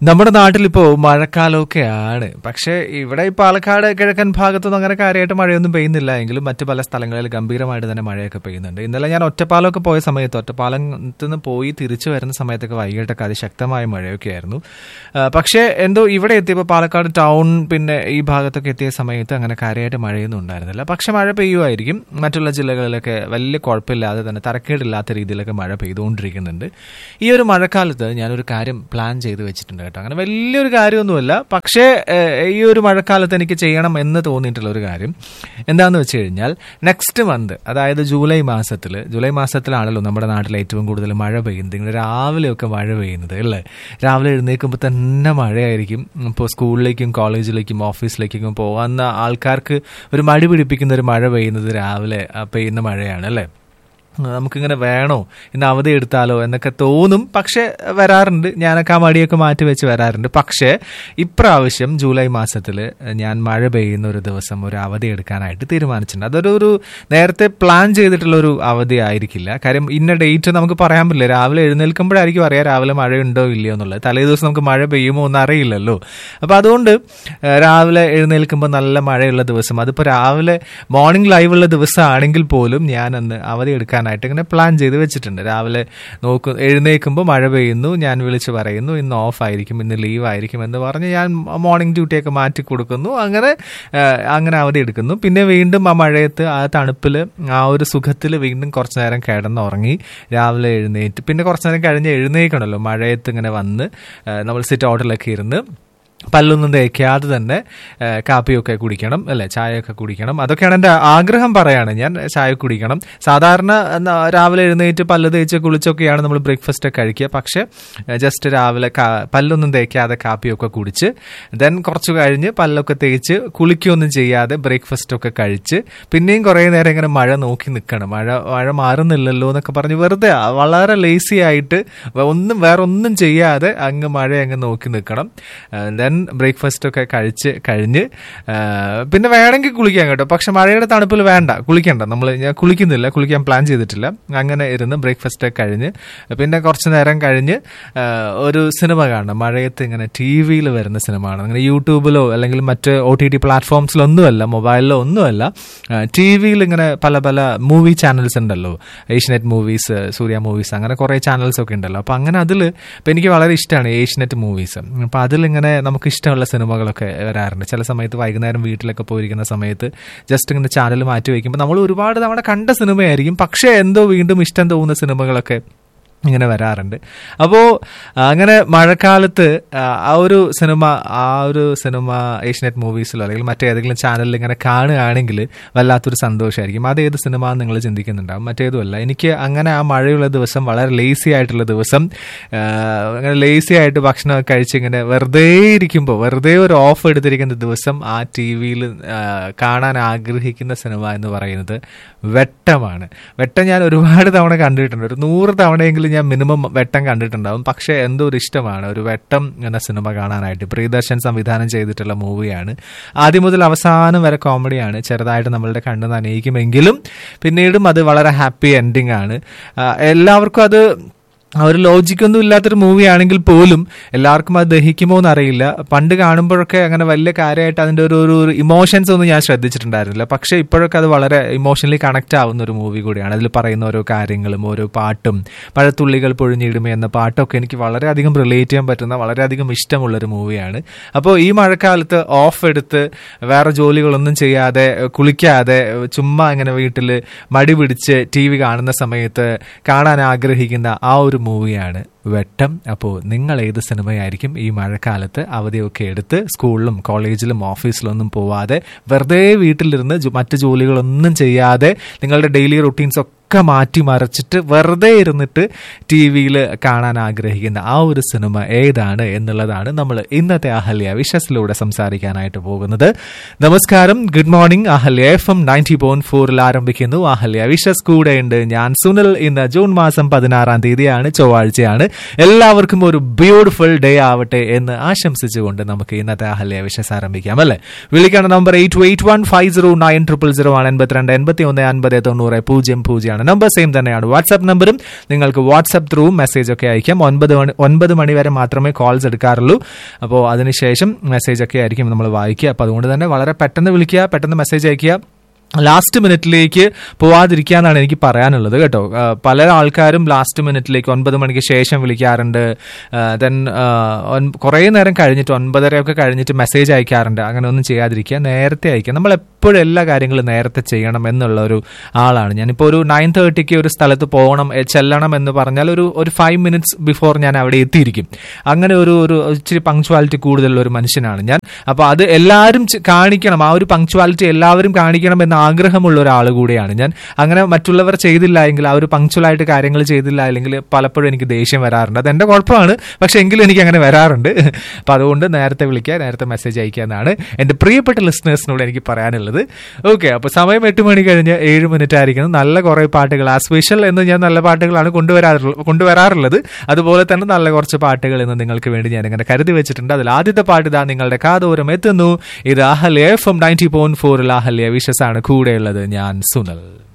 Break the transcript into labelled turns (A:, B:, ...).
A: നമ്മുടെ നാട്ടിലിപ്പോ മഴക്കാലമൊക്കെയാണ് പക്ഷേ ഇവിടെ ഈ പാലക്കാട് കിഴക്കൻ ഭാഗത്തൊന്നും അങ്ങനെ കാര്യമായിട്ട് മഴയൊന്നും പെയ്യുന്നില്ല എങ്കിലും മറ്റു പല സ്ഥലങ്ങളിൽ ഗംഭീരമായിട്ട് തന്നെ മഴയൊക്കെ പെയ്യുന്നുണ്ട് ഇന്നലെ ഞാൻ ഒറ്റപ്പാലമൊക്കെ പോയ സമയത്ത് ഒറ്റപ്പാലത്ത് നിന്ന് പോയി തിരിച്ചു വരുന്ന സമയത്തൊക്കെ വൈകിട്ടൊക്കെ അതിശക്തമായ മഴയൊക്കെ ആയിരുന്നു ആ, പക്ഷേ എന്തോ ഇവിടെ എത്തിയപ്പോൾ പാലക്കാട് ടൗൺ പിന്നെ ഈ ഭാഗത്തൊക്കെ എത്തിയ സമയത്ത് അങ്ങനെ കാര്യമായിട്ട് മഴയൊന്നും ഉണ്ടായിരുന്നില്ല പക്ഷെ മഴ പെയ്യുമായിരിക്കും മറ്റുള്ള ജില്ലകളിലൊക്കെ വലിയ കുഴപ്പമില്ലാതെ തന്നെ തരക്കേടില്ലാത്ത രീതിയിലൊക്കെ മഴ പെയ്തുകൊണ്ടിരിക്കുന്നുണ്ട് ഈ ഒരു മഴക്കാലത്ത് ഞാനൊരു കാര്യം പ്ലാൻ ചെയ്ത് വെച്ചിട്ടുണ്ട് കേട്ടോ അങ്ങനെ വലിയൊരു കാര്യമൊന്നുമല്ല പക്ഷേ ഏഹ്, ഈ ഒരു മഴക്കാലത്ത് എനിക്ക് ചെയ്യണം എന്ന് തോന്നിയിട്ടുള്ള ഒരു കാര്യം എന്താണെന്ന് വെച്ച് കഴിഞ്ഞാൽ നെക്സ്റ്റ് മന്ത് അതായത് ജൂലൈ മാസത്തിൽ ജൂലൈ മാസത്തിലാണല്ലോ നമ്മുടെ നാട്ടിൽ ഏറ്റവും കൂടുതൽ മഴ പെയ്യുന്നത് ഇങ്ങനെ രാവിലെയൊക്കെ മഴ പെയ്യുന്നത് അല്ലേ രാവിലെ എഴുന്നേൽക്കുമ്പോൾ തന്നെ മഴയായിരിക്കും ഇപ്പോൾ സ്കൂളിലേക്കും കോളേജിലേക്കും ഓഫീസിലേക്കും പോകുന്ന ആൾക്കാർക്ക് ഒരു മടി പിടിപ്പിക്കുന്ന ഒരു മഴ പെയ്യുന്നത് രാവിലെ ആ, പെയ്യുന്ന മഴയാണ് അല്ലേ നമുക്കിങ്ങനെ വേണോ ഇന്ന് അവധി എടുത്താലോ എന്നൊക്കെ തോന്നും പക്ഷെ വരാറുണ്ട് ഞാനൊക്കെ ആ മടിയൊക്കെ മാറ്റി വെച്ച് വരാറുണ്ട് പക്ഷേ ഇപ്രാവശ്യം ജൂലൈ മാസത്തിൽ ഞാൻ മഴ പെയ്യുന്ന ഒരു ദിവസം ഒരു അവധി എടുക്കാനായിട്ട് തീരുമാനിച്ചിട്ടുണ്ട് അതൊരു ഒരു നേരത്തെ പ്ലാൻ ചെയ്തിട്ടുള്ള ഒരു അവധി ആയിരിക്കില്ല കാര്യം ഇന്ന ഡേറ്റ് നമുക്ക് പറയാൻ പറ്റില്ല രാവിലെ എഴുന്നേൽക്കുമ്പോഴായിരിക്കും അറിയാം രാവിലെ മഴയുണ്ടോ ഇല്ലയോ എന്നുള്ളത് തലേ ദിവസം നമുക്ക് മഴ പെയ്യുമോ എന്ന് അറിയില്ലല്ലോ അപ്പോൾ അതുകൊണ്ട് ഏഹ്, രാവിലെ എഴുന്നേൽക്കുമ്പോൾ നല്ല മഴയുള്ള ദിവസം അതിപ്പോൾ രാവിലെ മോർണിംഗ് ലൈവ് ഉള്ള ദിവസമാണെങ്കിൽ പോലും ഞാൻ അന്ന് അവധി എടുക്കാനായിട്ട് ഇങ്ങനെ പ്ലാൻ ചെയ്ത് വെച്ചിട്ടുണ്ട് രാവിലെ നോക്കും എഴുന്നേൽക്കുമ്പോൾ മഴ പെയ്യുന്നു ഞാൻ വിളിച്ച് പറയുന്നു ഇന്ന് ഓഫ് ആയിരിക്കും ഇന്ന് ലീവ് ആയിരിക്കും എന്ന് പറഞ്ഞ് ഞാൻ മോർണിംഗ് ഡ്യൂട്ടിയൊക്കെ മാറ്റി കൊടുക്കുന്നു അങ്ങനെ ഏഹ്, അങ്ങനെ അവധി എടുക്കുന്നു പിന്നെ വീണ്ടും ആ മഴയത്ത് ആ തണുപ്പിൽ ആ ഒരു സുഖത്തിൽ വീണ്ടും കുറച്ച് നേരം കിടന്നുറങ്ങി രാവിലെ എഴുന്നേറ്റ് പിന്നെ കുറച്ച് നേരം കഴിഞ്ഞ് എഴുന്നേൽക്കണമല്ലോ മഴയത്ത് ഇങ്ങനെ വന്ന് ഏഹ്, നമ്മൾ സിറ്റ് ഔട്ടിലൊക്കെ ഇരുന്ന് പല്ലൊന്നും തേക്കാതെ തന്നെ ഏ, കാപ്പിയൊക്കെ കുടിക്കണം അല്ലെ ചായയൊക്കെ കുടിക്കണം അതൊക്കെയാണ് എൻ്റെ ആഗ്രഹം പറയാണ് ഞാൻ ചായ കുടിക്കണം സാധാരണ എന്നാ, രാവിലെ എഴുന്നേറ്റ് പല്ല് തേച്ച് കുളിച്ചൊക്കെയാണ് നമ്മൾ ബ്രേക്ക്ഫാസ്റ്റ് ഒക്കെ കഴിക്കുക പക്ഷേ ജസ്റ്റ് രാവിലെ കാ- പല്ലൊന്നും തേക്കാതെ കാപ്പിയൊക്കെ കുടിച്ച് ദെൻ കുറച്ച് കഴിഞ്ഞ് പല്ലൊക്കെ തേച്ച് കുളിക്കുകയൊന്നും ചെയ്യാതെ ബ്രേക്ക്ഫാസ്റ്റ് ഒക്കെ കഴിച്ച് പിന്നെയും കുറേ നേരം ഇങ്ങനെ മഴ നോക്കി നിൽക്കണം മഴ മഴ മാറുന്നില്ലല്ലോ എന്നൊക്കെ പറഞ്ഞ് വെറുതെ ആ, വളരെ ലേസി ആയിട്ട് വ- ഒന്നും വേറെ ഒന്നും ചെയ്യാതെ അങ്ങ് മഴ അങ്ങ് നോക്കി നിൽക്കണം ദെൻ ബ്രേക്ക്ഫാസ്റ്റ് ഒക്കെ കഴിച്ച് കഴിഞ്ഞ് ആ, പിന്നെ വേണമെങ്കിൽ കുളിക്കാം കേട്ടോ പക്ഷെ മഴയുടെ തണുപ്പിൽ വേണ്ട കുളിക്കണ്ട നമ്മൾ ഞാൻ കുളിക്കുന്നില്ല കുളിക്കാൻ പ്ലാൻ ചെയ്തിട്ടില്ല അങ്ങനെ ഇരുന്ന് ബ്രേക്ക്ഫാസ്റ്റ് ഒക്കെ കഴിഞ്ഞ് പിന്നെ കുറച്ച് നേരം കഴിഞ്ഞ് ആ, ഒരു സിനിമ കാണണം മഴയത്ത് ഇങ്ങനെ ടി വിയിൽ വരുന്ന സിനിമ ആണ് അങ്ങനെ യൂട്യൂബിലോ അല്ലെങ്കിൽ മറ്റ് ഒ ടി ടി പ്ലാറ്റ്ഫോംസിലൊന്നുമല്ല മൊബൈലിലോ ഒന്നുമല്ല ടി വിയിൽ ഇങ്ങനെ പല പല മൂവി ചാനൽസ് ഉണ്ടല്ലോ ഏഷ്യനെറ്റ് മൂവീസ് സൂര്യ മൂവീസ് അങ്ങനെ കുറേ ചാനൽസ് ഒക്കെ ഉണ്ടല്ലോ അപ്പോൾ അങ്ങനെ അതിൽ ഇപ്പം എനിക്ക് വളരെ ഇഷ്ടമാണ് ഏഷ്യനെറ്റ് മൂവീസ് അപ്പോൾ അതിലിങ്ങനെ നമുക്ക് ഇഷ്ടമുള്ള സിനിമകളൊക്കെ വരാറുണ്ട് ചില സമയത്ത് വൈകുന്നേരം വീട്ടിലൊക്കെ പോയിരിക്കുന്ന സമയത്ത് ജസ്റ്റ് ഇങ്ങനെ ചാനൽ മാറ്റി വയ്ക്കുമ്പോൾ നമ്മൾ ഒരുപാട് തവണ കണ്ട സിനിമയായിരിക്കും പക്ഷേ എന്തോ വീണ്ടും ഇഷ്ടം തോന്നുന്ന സിനിമകളൊക്കെ ഇങ്ങനെ വരാറുണ്ട് അപ്പോൾ അങ്ങനെ മഴക്കാലത്ത് ആ, ആ ഒരു സിനിമ ആ ഒരു സിനിമ ഏഷ്യനെറ്റ് മൂവീസിലോ അല്ലെങ്കിൽ മറ്റേതെങ്കിലും ചാനലിൽ ഇങ്ങനെ കാണുകയാണെങ്കിൽ വല്ലാത്തൊരു സന്തോഷമായിരിക്കും അത് ഏത് സിനിമ എന്ന് നിങ്ങൾ ചിന്തിക്കുന്നുണ്ടാവും മറ്റേതുമല്ല എനിക്ക് അങ്ങനെ ആ മഴയുള്ള ദിവസം വളരെ ലേസി ആയിട്ടുള്ള ദിവസം ആ, അങ്ങനെ ലേസി ആയിട്ട് ഭക്ഷണമൊക്കെ കഴിച്ച് ഇങ്ങനെ വെറുതെ ഇരിക്കുമ്പോൾ വെറുതെ ഒരു ഓഫ് എടുത്തിരിക്കുന്ന ദിവസം ആ ടി വിയിൽ കാണാൻ ആഗ്രഹിക്കുന്ന സിനിമ എന്ന് പറയുന്നത് വെട്ടമാണ് വെട്ടം ഞാൻ ഒരുപാട് തവണ കണ്ടിട്ടുണ്ട് ഒരു നൂറ് തവണയെങ്കിലും ഞാൻ മിനിമം വെട്ടം കണ്ടിട്ടുണ്ടാവും പക്ഷേ എന്തോ ഒരു ഇഷ്ടമാണ് ഒരു വെട്ടം എന്ന സിനിമ കാണാനായിട്ട് പ്രിയദർശൻ സംവിധാനം ചെയ്തിട്ടുള്ള മൂവിയാണ് ആദ്യം മുതൽ അവസാനം വരെ കോമഡിയാണ് ചെറുതായിട്ട് നമ്മളുടെ കണ്ണ് നനയിക്കുമെങ്കിലും പിന്നീടും അത് വളരെ ഹാപ്പി എൻഡിങ് ആണ് ആ, എല്ലാവർക്കും അത് ആ ഒരു ലോജിക്കൊന്നും ഇല്ലാത്തൊരു മൂവി ആണെങ്കിൽ പോലും എല്ലാവർക്കും അത് ദഹിക്കുമോ എന്നറിയില്ല പണ്ട് കാണുമ്പോഴൊക്കെ അങ്ങനെ വലിയ കാര്യമായിട്ട് അതിന്റെ ഒരു ഒരു ഇമോഷൻസ് ഒന്നും ഞാൻ ശ്രദ്ധിച്ചിട്ടുണ്ടായിരുന്നില്ല പക്ഷേ ഇപ്പോഴൊക്കെ അത് വളരെ ഇമോഷണലി കണക്ട് ആവുന്ന ഒരു മൂവി കൂടിയാണ് അതിൽ പറയുന്ന ഓരോ കാര്യങ്ങളും ഓരോ പാട്ടും പഴത്തുള്ളികൾ പൊഴിഞ്ഞിടുമേ എന്ന പാട്ടൊക്കെ എനിക്ക് വളരെയധികം റിലേറ്റ് ചെയ്യാൻ പറ്റുന്ന വളരെയധികം ഇഷ്ടമുള്ളൊരു മൂവിയാണ് അപ്പോൾ ഈ മഴക്കാലത്ത് ഓഫ് എടുത്ത് വേറെ ജോലികളൊന്നും ചെയ്യാതെ കുളിക്കാതെ ചുമ്മാ ഇങ്ങനെ വീട്ടിൽ മടി പിടിച്ച് ടി വി കാണുന്ന സമയത്ത് കാണാൻ ആഗ്രഹിക്കുന്ന ആ ഒരു മൂവിയാണ് വെട്ടം അപ്പോൾ നിങ്ങൾ ഏത് സിനിമയായിരിക്കും ഈ മഴക്കാലത്ത് അവധിയൊക്കെ എടുത്ത് സ്കൂളിലും കോളേജിലും ഓഫീസിലൊന്നും പോവാതെ വെറുതെ വീട്ടിലിരുന്ന് ജോ- മറ്റു ജോലികളൊന്നും ചെയ്യാതെ നിങ്ങളുടെ ഡെയിലി റൊട്ടീൻസ് ഒക്കെ മാറ്റി മറച്ചിട്ട് വെറുതെ ഇരുന്നിട്ട് ടി വിയിൽ കാണാൻ ആഗ്രഹിക്കുന്ന ആ ഒരു സിനിമ ഏതാണ് എന്നുള്ളതാണ് നമ്മൾ ഇന്നത്തെ അഹല്യ വിഷസിലൂടെ സംസാരിക്കാനായിട്ട് പോകുന്നത് നമസ്കാരം good morning Ahalya F M ninety point ഫോറിൽ ആരംഭിക്കുന്നു അഹല്യ വിഷസ് കൂടെയുണ്ട് ഞാൻ സുനിൽ ഇന്ന് ജൂൺ മാസം പതിനാറാം തീയതിയാണ് ചൊവ്വാഴ്ചയാണ് എല്ലാവർക്കും ഒരു ബ്യൂട്ടിഫുൾ ഡേ ആവട്ടെ എന്ന് ആശംസിച്ചുകൊണ്ട് നമുക്ക് ഇന്നത്തെ അഹല്യ വിഷസ് ആരംഭിക്കാം അല്ലേ വിളിക്കേണ്ട number eight eight one five zero nine triple zero ആണ് എൺപത്തിരണ്ട് എൺപത്തി ഒന്ന് അൻപത് തൊണ്ണൂറ് പൂജ്യം പൂജ്യമാണ് ആണ് നമ്പർ സെയിം തന്നെയാണ് വാട്സ്ആപ്പ് നമ്പറും നിങ്ങൾക്ക് വാട്സ്ആപ്പ് ത്രൂ മെസ്സേജ് ഒക്കെ അയക്കാം ഒൻപത് മണി ഒൻപത് മണി വരെ മാത്രമേ കോൾസ് എടുക്കാറുള്ളൂ അപ്പോൾ അതിനുശേഷം മെസ്സേജ് ഒക്കെ ആയിരിക്കും നമ്മൾ വായിക്കുക അപ്പോൾ അതുകൊണ്ട് തന്നെ വളരെ പെട്ടെന്ന് വിളിക്കുക പെട്ടെന്ന് മെസ്സേജ് അയക്കുക ലാസ്റ്റ് മിനിറ്റിലേക്ക് പോവാതിരിക്കാന്നാണ് എനിക്ക് പറയാനുള്ളത് കേട്ടോ ആ, പല ആൾക്കാരും ലാസ്റ്റ് മിനിറ്റിലേക്ക് ഒൻപത് മണിക്ക് ശേഷം വിളിക്കാറുണ്ട് ദെൻ കുറേ നേരം കഴിഞ്ഞിട്ട് ഒൻപതരയൊക്കെ കഴിഞ്ഞിട്ട് മെസ്സേജ് അയക്കാറുണ്ട് അങ്ങനെ ഒന്നും ചെയ്യാതിരിക്കുക നേരത്തെ അയക്കുക നമ്മൾ എപ്പോഴും എല്ലാ കാര്യങ്ങളും നേരത്തെ ചെയ്യണം എന്നുള്ള ഒരു ആളാണ് ഞാനിപ്പോൾ ഒരു നയൻ തേർട്ടിക്ക് ഒരു സ്ഥലത്ത് പോകണം എ, ചെല്ലണം എന്ന് പറഞ്ഞാൽ ഒരു ഒരു ഫൈവ് മിനിറ്റ്സ് ബിഫോർ ഞാൻ അവിടെ എത്തിയിരിക്കും അങ്ങനെ ഒരു ഒരു ഇച്ചിരി പങ്ക്ച്വാലിറ്റി കൂടുതലുള്ള ഒരു മനുഷ്യനാണ് ഞാൻ അപ്പോൾ അത് എല്ലാവരും ചെ- കാണിക്കണം ആ ഒരു പങ്ക്ച്വാലിറ്റി എല്ലാവരും കാണിക്കണം എന്ന ആഗ്രഹമുള്ള ഒരാൾ കൂടിയാണ് ഞാൻ അങ്ങനെ മറ്റുള്ളവർ ചെയ്തില്ല എങ്കിൽ ആ ഒരു പങ്ക്ച്വലായിട്ട് കാര്യങ്ങൾ ചെയ്തില്ല അല്ലെങ്കിൽ പലപ്പോഴും എനിക്ക് ദേഷ്യം വരാറുണ്ട് അത് എന്റെ കുഴപ്പമാണ് പക്ഷെ എങ്കിലും എനിക്ക് അങ്ങനെ വരാറുണ്ട് അപ്പൊ അതുകൊണ്ട് നേരത്തെ വിളിക്കുക നേരത്തെ മെസ്സേജ് അയക്കുക എന്നാണ് എന്റെ പ്രിയപ്പെട്ട ലിസ്ണേഴ്സിനോട് എനിക്ക് പറയാനുള്ളത് ഓക്കെ അപ്പൊ സമയം എട്ട് മണി കഴിഞ്ഞ് ഏഴ് മിനിറ്റ് ആയിരിക്കുന്നു നല്ല കുറെ പാട്ടുകൾ ആ സ്പെഷ്യൽ എന്ന് ഞാൻ നല്ല പാട്ടുകളാണ് കൊണ്ടുവരാറുള്ളത് കൊണ്ടുവരാറുള്ളത് അതുപോലെ തന്നെ നല്ല കുറച്ച് പാട്ടുകൾ ഇന്ന് നിങ്ങൾക്ക് വേണ്ടി ഞാൻ ഇങ്ങനെ കരുതി വെച്ചിട്ടുണ്ട് അതിൽ ആദ്യത്തെ പാട്ട് ഇതാ നിങ്ങളുടെ കാതോരം എത്തുന്നു ഇത് Ahalya F M ninety point ഫോറിൽ അഹല്യ വിഷസ് ആണ് കൂടെയുള്ളത് ഞാൻ സുനൽ